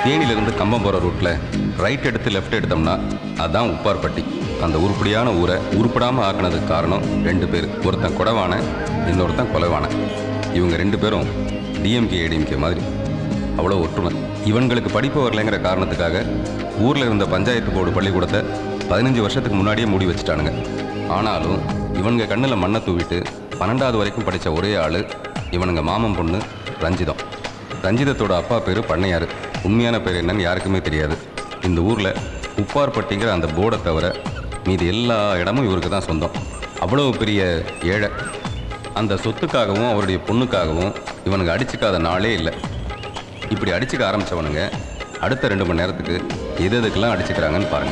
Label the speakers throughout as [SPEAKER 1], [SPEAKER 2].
[SPEAKER 1] தேனியிலிருந்து கம்பம் போகிற ரூட்டில் ரைட் எடுத்து லெஃப்ட் எடுத்தோம்னா அதான் உப்பார்பட்டி அந்த உருப்படியான ஊரை உருப்படாமல் ஆக்குனதுக்கு காரணம் ரெண்டு பேர் ஒருத்தன் கொடவான இன்னொருத்தன் கொலைவான இவங்க ரெண்டு பேரும் டிஎம்கே ஏடிஎம்கே மாதிரி அவ்வளோ ஒற்றுமை இவங்களுக்கு படிப்பு வரலைங்கிற காரணத்துக்காக ஊரில் இருந்த பஞ்சாயத்து போர்டு பள்ளிக்கூடத்தை பதினஞ்சு வருஷத்துக்கு முன்னாடியே மூடி வச்சுட்டானுங்க ஆனாலும் இவனுங்க கண்ணில் மண்ணை தூவிட்டு பன்னெண்டாவது வரைக்கும் படித்த ஒரே ஆள் இவனுங்க மாமன் பொண்ணு ரஞ்சிதம் ரஞ்சிதத்தோட அப்பா பேர் பண்ணையார் உண்மையான பேர் என்னன்னு யாருக்குமே தெரியாது இந்த ஊரில் உப்பார்பட்டிங்கிற அந்த போர்டை தவிர மீதி எல்லா இடமும் இவருக்கு தான் சொந்தம் அவ்வளோ பெரிய ஏழை அந்த சொத்துக்காகவும் அவருடைய பொண்ணுக்காகவும் இவனுங்க அடிச்சுக்காத நாளே இல்லை இப்படி அடிச்சுக்க ஆரம்பிச்சவனுங்க அடுத்த ரெண்டு மணி நேரத்துக்கு எது எதுக்கெல்லாம் அடிச்சுக்கிறாங்கன்னு பாருங்க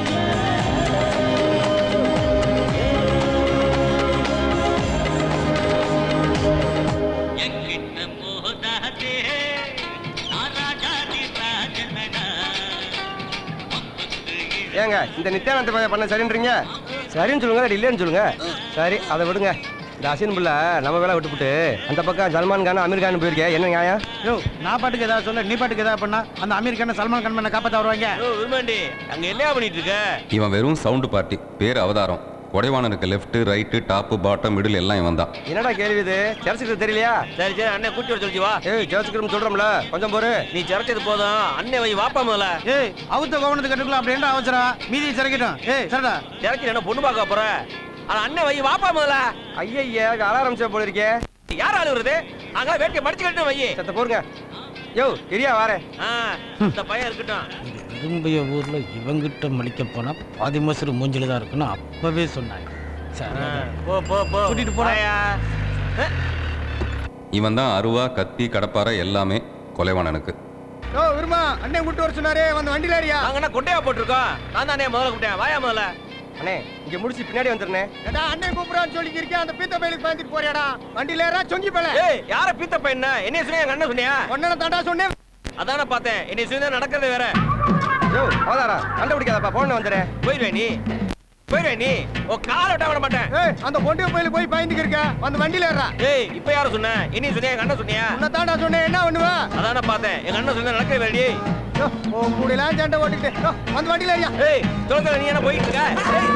[SPEAKER 2] ஏங்க இந்த நித்யானந்த பையன் பண்ண சரின்றீங்க சரின்னு சொல்லுங்க இல்லாட்டி இல்லைன்னு சொல்லுங்க சரி அதை விடுங்க இந்த அசின் புள்ள நம்ம வேலை விட்டுப்புட்டு அந்த பக்கம் சல்மான் கான் அமீர் கான் போயிருக்கேன் என்ன நியாயம்
[SPEAKER 3] யோ நான் பாட்டுக்கு ஏதாவது சொல்ல நீ பாட்டுக்கு ஏதாவது பண்ணா அந்த அமீர் கான சல்மான் கான் பண்ண காப்பாத்த வருவாங்க
[SPEAKER 4] விரும்பாண்டி அங்க என்ன பண்ணிட்டு இருக்க
[SPEAKER 1] இவன் வெறும் சவுண்டு பார்ட்டி பேர் அவதாரம் கொடைவானனுக்கு left right top bottom middle எல்லாம் இவன் தான்
[SPEAKER 2] என்னடா கேள்வி இது சர்ச்சுக்கு தெரியலையா
[SPEAKER 4] சரி சரி அண்ணன் கூட்டி வர சொல்லிச்சு வா
[SPEAKER 2] ஏய் சர்ச்சுக்கு சொல்றோம்ல கொஞ்சம் போரு
[SPEAKER 4] நீ சிறச்சது போதும் அண்ணன் வை வாப்பா முதல்ல
[SPEAKER 3] ஏய் அவுத்த கோவணத்து கட்டுக்கலாம் அப்படின்ற அவசரம் மீதி சிறக்கிட்டோம் ஏய் சரிடா
[SPEAKER 4] சிறக்கி என்ன பொண்ணு பார்க்க போற ஆனா அண்ணன் வை வாப்பா முதல்ல
[SPEAKER 2] ஐயா அலாரம் போல இருக்கே
[SPEAKER 4] யார் ஆளு வருது நாங்களா வேட்டியை மடிச்சு கட்டு வை
[SPEAKER 2] சத்த போருங்க யோ கிரியா வாரேன்
[SPEAKER 4] ஆ, இந்த பையன் இருக்கட்டும்
[SPEAKER 3] விரும்பிய ஊர்ல இவங்கிட்ட மலிக்க போனா பாதி மசுறு மூஞ்சில தான் இருக்குன்னு அப்பவே சொன்னாங்க சரி
[SPEAKER 4] ஆ, போ போ போ
[SPEAKER 3] கூட்டிட்டு போடா.
[SPEAKER 4] வாயா. ஆ,
[SPEAKER 1] இவன் தான் அருவா கத்தி கடப்பாரை எல்லாமே கொலைவானனுக்கு
[SPEAKER 3] ஓ விரும்பா அண்ணன் கூட்டு வர சொன்னாரே வந்து வண்டியில ஏறியா
[SPEAKER 4] நாங்க என்ன கொட்டையா போட்டிருக்கோம் நான் தானே முதல்ல கூப்பிட்டேன் வாயா முதல்ல
[SPEAKER 2] அண்ணே இங்க முடிச்சு பின்னாடி வந்துடுறேன்
[SPEAKER 3] ஏடா அண்ணன் கூப்பிடான்னு சொல்லி இருக்கேன் அந்த பீத்த பயிலுக்கு பாந்துட்டு போறியாடா வண்டியில ஏறா சொங்கி பல
[SPEAKER 4] ஏய் யார பீத்த பையன் என்ன சொன்னியா எங்க அண்ணன் சொன்னியா
[SPEAKER 3] ஒன்னன தாண்டா சொன்னேன்
[SPEAKER 4] அதானே பார்த்தேன் என்னை சொல்லி நடக்கிறது வேற
[SPEAKER 2] யோ அவதாரா கண்டுபிடிக்காதப்பா போன வந்துடுறேன்
[SPEAKER 4] போயிடுவேன் நீ போயிடுவேன் நீ உன் காலை விட்ட விட மாட்டேன்
[SPEAKER 3] ஏய் அந்த பொண்டிய பயிலுக்கு போய் பாய்ந்துக்கு இருக்க வந்து வண்டியில ஏறா
[SPEAKER 4] ஏய் இப்ப யார சொன்ன என்ன சொன்னியா எங்க அண்ணன் சொன்னியா
[SPEAKER 3] உன்னை தாண்டா சொன்னேன் என்ன பண்ணுவ
[SPEAKER 4] அதானே பார்த்தேன் எங்க அண்ணன் சொன்ன நடக்கிறது வேறடி
[SPEAKER 3] யோ, உன் கூடலாம் சண்டை ஓட்டிக்கிட்டு யோ, வந்து வண்டியில ஏறியா
[SPEAKER 4] ஏய் சொல்லுங்க நீ என்ன போயிட்டு இருக்க ஏய்,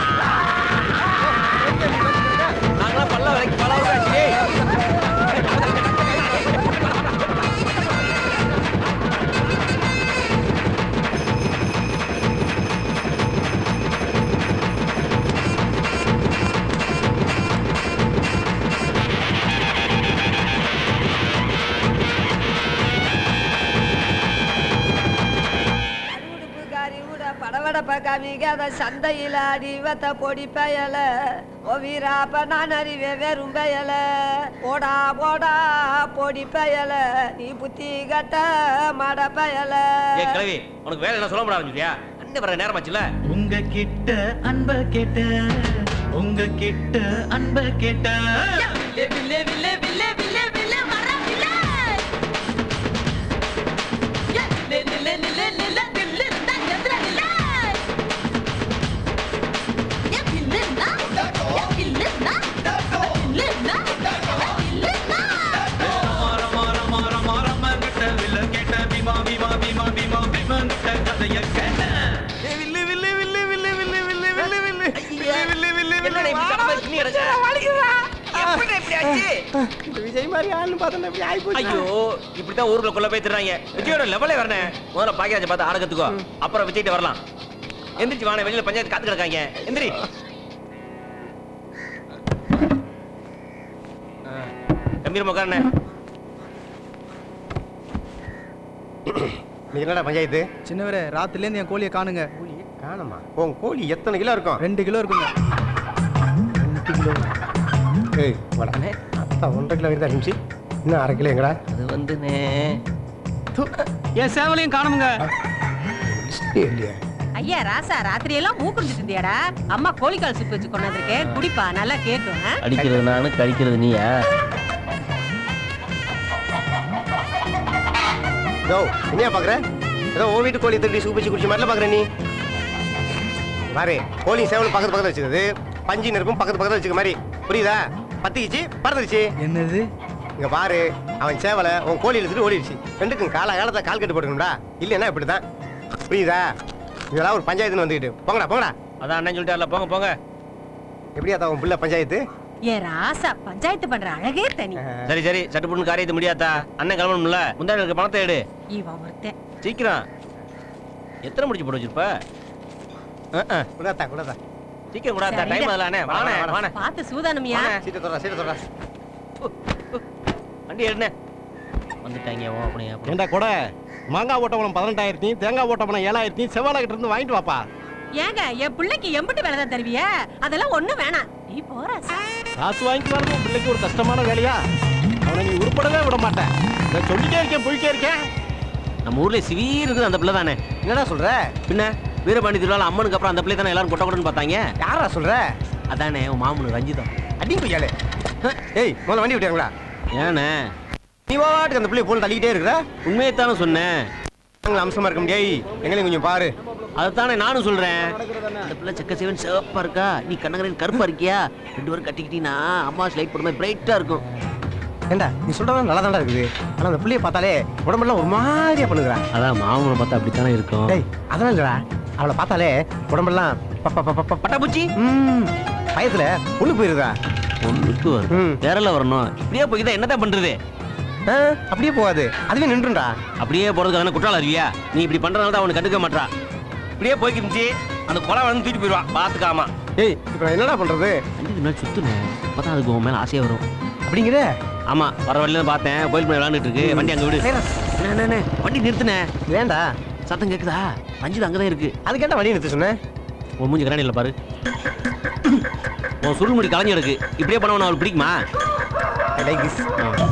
[SPEAKER 4] நாங்களாம் பல்ல வரைக்கும் பல வருஷம் ஆச்சு ஏய்.
[SPEAKER 5] அருவுடுப்புக்காரி கூட படவடப்ப காமிக்காத சந்தையில அடிவத்த பொடி பயல ஓ வீராப்ப நான் அறிவே வெறும் பயல போடா போடா பொடி பயல நீ புத்தி கட்ட மட பயல
[SPEAKER 4] ஏய் கிழவி உனக்கு வேலை என்ன சொல்ல முடியாது சொல்லியா அண்ணன் வர நேரம் ஆச்சுல
[SPEAKER 6] உங்க கிட்ட அன்ப கேட்ட உங்க கிட்ட அன்ப கேட்ட
[SPEAKER 5] வில்லே வில்லே வில்லே வில்லே வில்லே வர வில்லே நில்லே நில்லே நில்லே நில்லே நில்லே இருந்தா எதிர நில்லே ஏ வில்லேன்னா ஏ வில்லேன்னா வில்லேன்னா வில்லேன்னா
[SPEAKER 6] மாற மாற மாற மாற கிட்ட வில்ல கேட்ட பீமா பீமா பீமா பீமா பீமா கிட்ட கதைய கேட்ட
[SPEAKER 4] வில்லு வில்லு வில்லு வில்லு வில்லு வில்லு வில்லு வில்லு வில்லு வில்லு வில்லு இப்படி கப்ப பண்ணி கிடக்க எப்படி இப்படி ஆச்சு
[SPEAKER 2] இந்த விஜய் மாதிரி ஆள்னு பார்த்தா இப்படி ஆகி போச்சு
[SPEAKER 4] ஐயோ இப்படித்தான் ஊருக்குள்ள கொள்ள போய் திடுறாங்க விஜயோட லெவலே வரனே முதல்ல பாக்கியாச்ச பார்த்து ஆட கத்துக்கோ அப்புறம் விஜய்கிட்ட வரலாம் எந்திரிச்சு வாங்க வெளியில பஞ்சாயத்து காத்து கிடக்காங்க எந்திரி கம்பீரமா உட்காருண்ணே
[SPEAKER 2] நீ என்னடா பஞ்சாயத்து
[SPEAKER 3] சின்னவரே ராத்திரிலேருந்து என் கோழியை காணுங்க
[SPEAKER 2] காணமா உன் கோழி எத்தனை கிலோ இருக்கும்
[SPEAKER 3] ரெண்டு கிலோ இருக்குங்க
[SPEAKER 2] ஏய் வாடா அத்தா ஒன்றரை கிலோ இருந்தா நிமிஷி இன்னும் அரை கிலோ எங்கடா
[SPEAKER 4] அது வந்துனே
[SPEAKER 3] என் சேவலையும் காணுமுங்க
[SPEAKER 2] லிஸ்டே இல்லையா
[SPEAKER 7] ஐயா ராசா ராத்திரி எல்லாம் மூக்குறிஞ்சிட்டு இருந்தியாடா அம்மா கோழிக்கால் சூப் வச்சு கொண்டு வந்திருக்கேன் குடிப்பா நல்லா கேட்கும் ஆ?
[SPEAKER 4] அடிக்கிறது நானு கடிக்கிறது நீயா
[SPEAKER 2] யோ என்னையா பாக்குற ஏதோ உன் வீட்டு கோழி திருடி சூப் வச்சு குடிச்ச மாதிரில பாக்குற நீ பாரு கோழி சேவல் பக்கத்து பக்கத்துல வச்சுக்கிறது பஞ்சு நெருப்பும் பக்கத்து பக்கத்துல வச்சுக்க மாதிரி புரியுதா பத்திக்கிச்சு பறந்துருச்சு
[SPEAKER 3] என்னது
[SPEAKER 2] இங்க பாரு அவன் சேவலை உன் கோழி எடுத்துட்டு ஓடிடுச்சு ரெண்டுக்கும் கால காலத்தை கால் கட்டு போட்டுக்கணும்டா இல்லைன்னா இப்படிதான் புரியுதா இதெல்லாம் ஒரு பஞ்சாயத்துன்னு வந்துக்கிட்டு போங்கடா போங்கடா
[SPEAKER 4] அதான் அண்ணன் சொல்லிட்டார்ல போங்க போங்க
[SPEAKER 2] எப்படியா தான் உன் பிள்ளை பஞ்சாயத்து
[SPEAKER 7] ஏ ராசா பஞ்சாயத்து பண்ற அழகே தனி
[SPEAKER 4] சரி சரி சட்டு புண்ணு காரியத்தை முடியாதா அண்ணன் கிளம்பணும்ல முந்தாடி இருக்க பணத்தை எடு
[SPEAKER 7] இவன் ஒருத்தன்
[SPEAKER 4] சீக்கிரம் எத்தனை முடிச்சு போட்டு வச்சிருப்ப அஹ், அஹ்.
[SPEAKER 2] குடாத்தா குடாத்தா
[SPEAKER 4] சீக்கிரம் கூட
[SPEAKER 7] சரிடா.
[SPEAKER 4] டைம் அதில் அண்ணே வாணே
[SPEAKER 2] வாணே,
[SPEAKER 4] வாணே
[SPEAKER 7] பார்த்து சூதானமியா
[SPEAKER 4] வாணே.
[SPEAKER 2] சீட்டை தொடரா சீட்டை தொடரா
[SPEAKER 4] வண்டி எடுண்ணே வந்துட்டாங்க ஓ அப்படியே அப்படி
[SPEAKER 3] ஏண்டா கூட மாங்காய் ஓட்டப்பணம் பதினெட்டாயிரத்தி தேங்காய் ஓட்டப்பணம் ஏழாயிரத்தி செவ்வாழை கிட்ட இருந்து வாங்கிட்டு வாப்பா
[SPEAKER 7] ஏங்க என் பிள்ளைக்கு எம்பிட்டு வேலை தான் தருவிய அதெல்லாம் ஒண்ணும் வேணாம் நீ போற
[SPEAKER 3] காசு வாங்கிட்டு வரது உன் பிள்ளைக்கு ஒரு கஷ்டமான வேலையா அவனை நீ உருப்படவே விட மாட்டேன் நான் சொல்லிட்டே இருக்கேன் போயிட்டே இருக்கேன்
[SPEAKER 4] நம்ம ஊர்ல சிவீர் இருக்குது அந்த பிள்ளை தானே
[SPEAKER 2] என்னடா சொல்ற
[SPEAKER 4] பின்ன வீரபாண்டி திருவிழா அம்மனுக்கு அப்புறம் அந்த பிள்ளை தானே எல்லாரும் கொட்ட கொட்டன்னு பார்த்தாங்க
[SPEAKER 2] யாரா சொல்ற
[SPEAKER 4] அதானே உன் மாமனு ரஞ்சிதம்
[SPEAKER 2] அடி கொய்யாலே ஏய் முதல்ல வண்டி விட்டாங்களா
[SPEAKER 4] ஏண்ணே
[SPEAKER 2] நீ வாட்டுக்கு அந்த பிள்ளைய போன் தள்ளிக்கிட்டே இருக்கிற
[SPEAKER 4] உண்மையை தானே சொன்னேன்
[SPEAKER 2] நாங்களும் அம்சமா இருக்க முடியாது எங்களையும் கொஞ்சம் பாரு
[SPEAKER 4] அதைத்தானே நானும் சொல்றேன் அந்த பிள்ளை செக்க சிவன் சிவப்பா இருக்கா நீ கண்ணகரன் கருப்பா இருக்கியா ரெண்டு பேரும் கட்டிக்கிட்டீங்கன்னா அம்மா ஸ்லைட் போடுற மாதிரி பிரைட்டா இருக்கும்
[SPEAKER 2] ஏண்டா நீ சொல்றதெல்லாம் நல்லா தான்டா இருக்குது ஆனா அந்த பிள்ளைய பார்த்தாலே உடம்பெல்லாம் ஒரு மாதிரியா பண்ணுகிறா
[SPEAKER 4] அதான் மாமனை பார்த்தா அப்படித்தானே இருக்கும்
[SPEAKER 2] டேய் அதெல்லாம் இல்லடா அவளை பார்த்தாலே உடம்பெல்லாம் ப- ப- ப- ப- ப-
[SPEAKER 4] பட்டாபூச்சி
[SPEAKER 2] ம், பயத்துல ஒண்ணு போயிருதா
[SPEAKER 4] ஒன்றுக்கு வரும்
[SPEAKER 2] ம்.
[SPEAKER 4] வேறல வரணும் இப்படியே போய் தான் என்னதான் பண்றது
[SPEAKER 2] ஆ, அப்படியே போகாது அதுவே நின்றுண்டா
[SPEAKER 4] அப்படியே போறதுக்கு தானே குற்றாலம் அறிவியா நீ இப்படி பண்றதுனால தான் அவனுக்கு கண்டுக்க மாட்டா இப்படியே போய்க்கிருந்துச்சு அந்த கொலை வந்து தூக்கிட்டு போயிடுவா பாத்துக்காமா
[SPEAKER 2] ஏய் இப்போ நான் என்னடா பண்றது
[SPEAKER 4] அஞ்சு நாள் சுத்துனேன் அப்பதான் அதுக்கு உன் மேல ஆசையா வரும்
[SPEAKER 2] அப்படிங்கிற
[SPEAKER 4] ஆமா வர வழியில தான் பார்த்தேன் கோயில் மேல விளையாண்டுட்டு இருக்கு வண்டி அங்க விடு அண்ணே, அண்ணே, அண்ணே, வண்டி நிறுத்துனே
[SPEAKER 2] ஏண்டா
[SPEAKER 4] சத்தம் கேக்குதா ரஞ்சித் அங்கதான் இருக்கு
[SPEAKER 2] அது கேட்டா வழி நிறுத்த சொன்னேன்
[SPEAKER 4] உன் மூஞ்சி கண்ணாடியில் பாரு உன் சுருள்முடி கலைஞர் இருக்கு இப்படியே பண்ண அவளுக்கு பிடிக்குமா
[SPEAKER 2] I like this.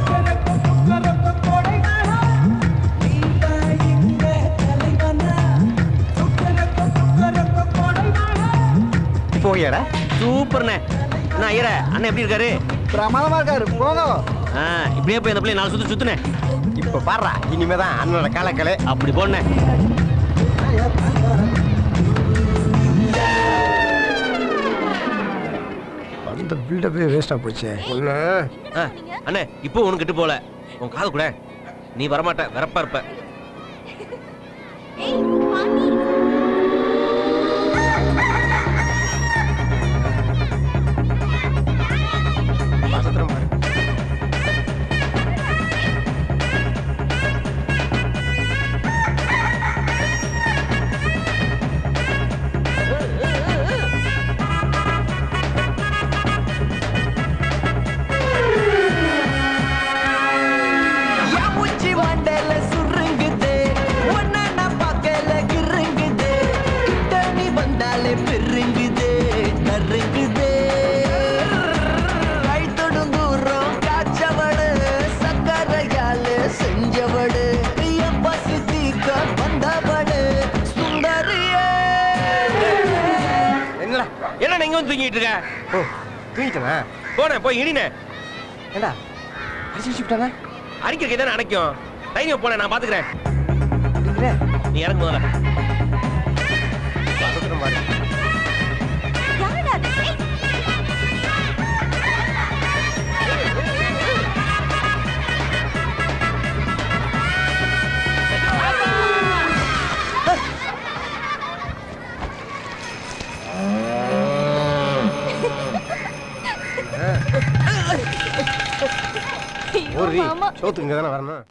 [SPEAKER 2] இப்போ ஓகேடா
[SPEAKER 4] சூப்பர்ண்ணே என்ன ஐயர அண்ணன் எப்படி இருக்காரு
[SPEAKER 2] பிரமாதமா இருக்காரு போங்க
[SPEAKER 4] ஆ இப்படியே போய் அந்த பிள்ளை நாலு சுத்து சுத்துனே
[SPEAKER 2] இப்ப பாடுறா இனிமேதான் அண்ணனோட காலக்கலை
[SPEAKER 4] அப்படி போனே
[SPEAKER 2] அந்த பில்டப்பே வேஸ்டா போச்சே ஒண்ணு
[SPEAKER 4] அண்ணே இப்போ உனக்கு கிட்ட போல உன் காது கூட நீ வரமாட்ட வெறப்பா இருப்ப
[SPEAKER 2] பசத்திரம் பாரு
[SPEAKER 6] உச்சி மண்டல சுருங்குது ஒன்ன நான் பார்க்கல கிருங்குது கிட்ட நீ வந்தாலே பெருங்குது நறுங்குது கைத்தொடும் தூரம் காய்ச்சவடு சக்கரையால செஞ்சவடு என் பசி தீக்க வந்தவடு சுந்தரியே
[SPEAKER 2] என்னடா
[SPEAKER 4] என்ன நீங்க வந்து தூங்கிட்டு இருக்க
[SPEAKER 2] ஓ தூங்கிட்டனா
[SPEAKER 4] போனே போய் இடினே
[SPEAKER 2] ஏண்டா அடிச்சு வச்சு விட்டானா
[SPEAKER 4] அடிக்கிறதுக்கு தானே அடைக்கும் தைரியம் போனேன் நான் பாத்துக்கிறேன்
[SPEAKER 2] அப்படிங்கிற
[SPEAKER 4] நீ இறங்கு முதல்ல
[SPEAKER 2] பசத்திரம் பாரு ஒரு சோத்துக்கு இங்க தானே வரணும்